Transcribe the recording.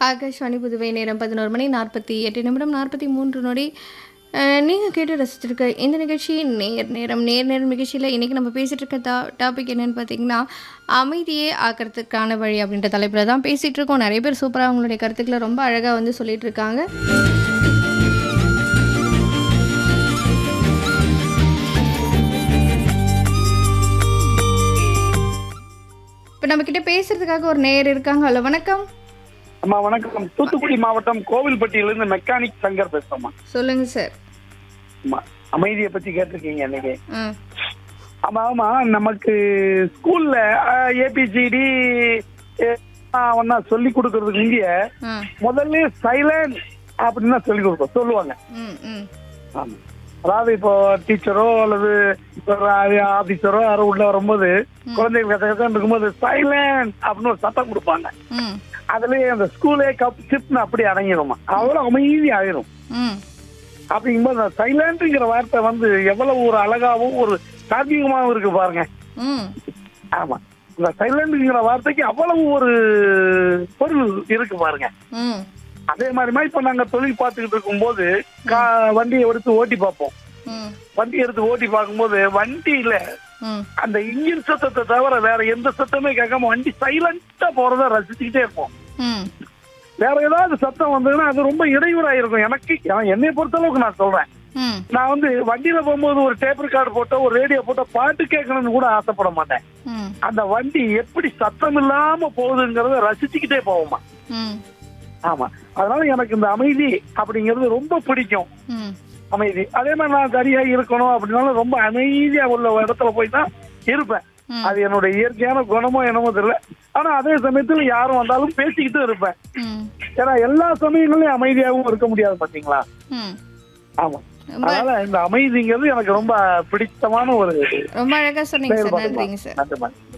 ஆகாஷ்வாணி புதுவை நேரம் பதினோரு மணி நாற்பத்தி எட்டு நிமிடம் நாற்பத்தி மூன்று நொடி நீங்கள் கேட்டு ரசிச்சிருக்க இந்த நிகழ்ச்சி நேர் நேரம் நேர் நேரம் நிகழ்ச்சியில் இன்றைக்கி நம்ம பேசிகிட்டு இருக்க டா டாபிக் என்னென்னு பார்த்தீங்கன்னா அமைதியே ஆக்கிறதுக்கான வழி அப்படின்ற தலைப்பில் தான் பேசிகிட்டு இருக்கோம் நிறைய பேர் சூப்பராக அவங்களுடைய கருத்துக்களை ரொம்ப அழகாக வந்து சொல்லிட்டு இருக்காங்க இப்போ நம்மக்கிட்ட பேசுகிறதுக்காக ஒரு நேர் இருக்காங்க ஹலோ வணக்கம் அம்மா வணக்கம் தூத்துக்குடி மாவட்டம் கோவில்பட்டியிலிருந்து மெக்கானிக் சங்கர் பேசுறோம்மா சொல்லுங்கள் சார் அம்மா அமைதியை பத்தி கேட்டிருக்கீங்க இன்னைக்கு ஆ ஆமா ஆமா நமக்கு ஸ்கூல்ல ஏபிசிடி ஒன்னா சொல்லி கொடுக்கறதுக்கு இந்திய ஆ முதல்ல சைலண்ட் அப்படின்னு தான் சொல்லி கொடுப்போம் சொல்லுவாங்க ம் ம் ஆமா அதாவது இப்போ டீச்சரோ அல்லது ஆபீசரோ யாரோ உள்ள வரும்போது குழந்தைகள் கத்த கத்த இருக்கும்போது சைலண்ட் அப்படின்னு ஒரு சத்தம் கொடுப்பாங்க ம் அதுலயே அந்த ஸ்கூலே கப் சிப்னு அப்படி அடங்கிடுமா அவ்வளவு அமைதி ஆயிரும் ம் அப்படிங்கும்போது அந்த சைலண்ட்ங்கிற வார்த்தை வந்து எவ்வளவு ஒரு அழகாவும் ஒரு சாத்தியமாவும் இருக்கு பாருங்க ம் ஆமா இந்த சைலண்ட்ங்கிற வார்த்தைக்கு அவ்வளவு ஒரு பொருள் இருக்கு பாருங்க ம் அதே மாதிரி இப்ப நாங்க தொழில் பார்த்துக்கிட்டு இருக்கும்போது கா- வண்டியை எடுத்து ஓட்டி பார்ப்போம் ம் வண்டி எடுத்து ஓட்டி பார்க்கும்போது வண்டியில ம் அந்த இன்ஜின் சத்தத்தை தவிர வேற எந்த சத்தமே கேட்காம வண்டி சைலண்டா போறத ரசிச்சுக்கிட்டே இருப்போம் ம் வேற ஏதாவது சத்தம் வந்ததுன்னா அது ரொம்ப இடையூறா இருக்கும் எனக்கு என்னை பொறுத்தளவுக்கு நான் சொல்றேன் ம் நான் வந்து வண்டியில போகும்போது ஒரு டேப் ரெக்கார்டு போட்டோ ஒரு ரேடியோ போட்டோ பாட்டு கேட்கணும்னு கூட ஆசைப்பட மாட்டேன் ம் அந்த வண்டி எப்படி சத்தம் இல்லாம போகுதுங்கிறத ரசிச்சுக்கிட்டே போவோமா ம் ஆமா அதனால எனக்கு இந்த அமைதி அப்படிங்கிறது ரொம்ப பிடிக்கும் ம் அமைதி அதே மாதிரி நான் சரியா இருக்கணும் அப்படின்னாலும் ரொம்ப அமைதியா உள்ள இடத்துல போய் தான் இருப்பேன் ம். அது என்னோட இயற்கையான குணமோ என்னமோ தெரியல ஆனா அதே சமயத்துல யாரும் வந்தாலும் பேசிக்கிட்டு இருப்பேன் ம் ஏன்னா எல்லா சமயங்களையும் அமைதியாகவும் இருக்க முடியாது பாத்தீங்களா ம் ஆமா ரொம்ப அதனால இந்த அமைதிங்கிறது எனக்கு ரொம்ப பிடித்தமான ஒரு ரொம்ப அழகாக சொன்னீங்க சார் செயல்பாடு நன்றிங்க சார் நன்றி மேம்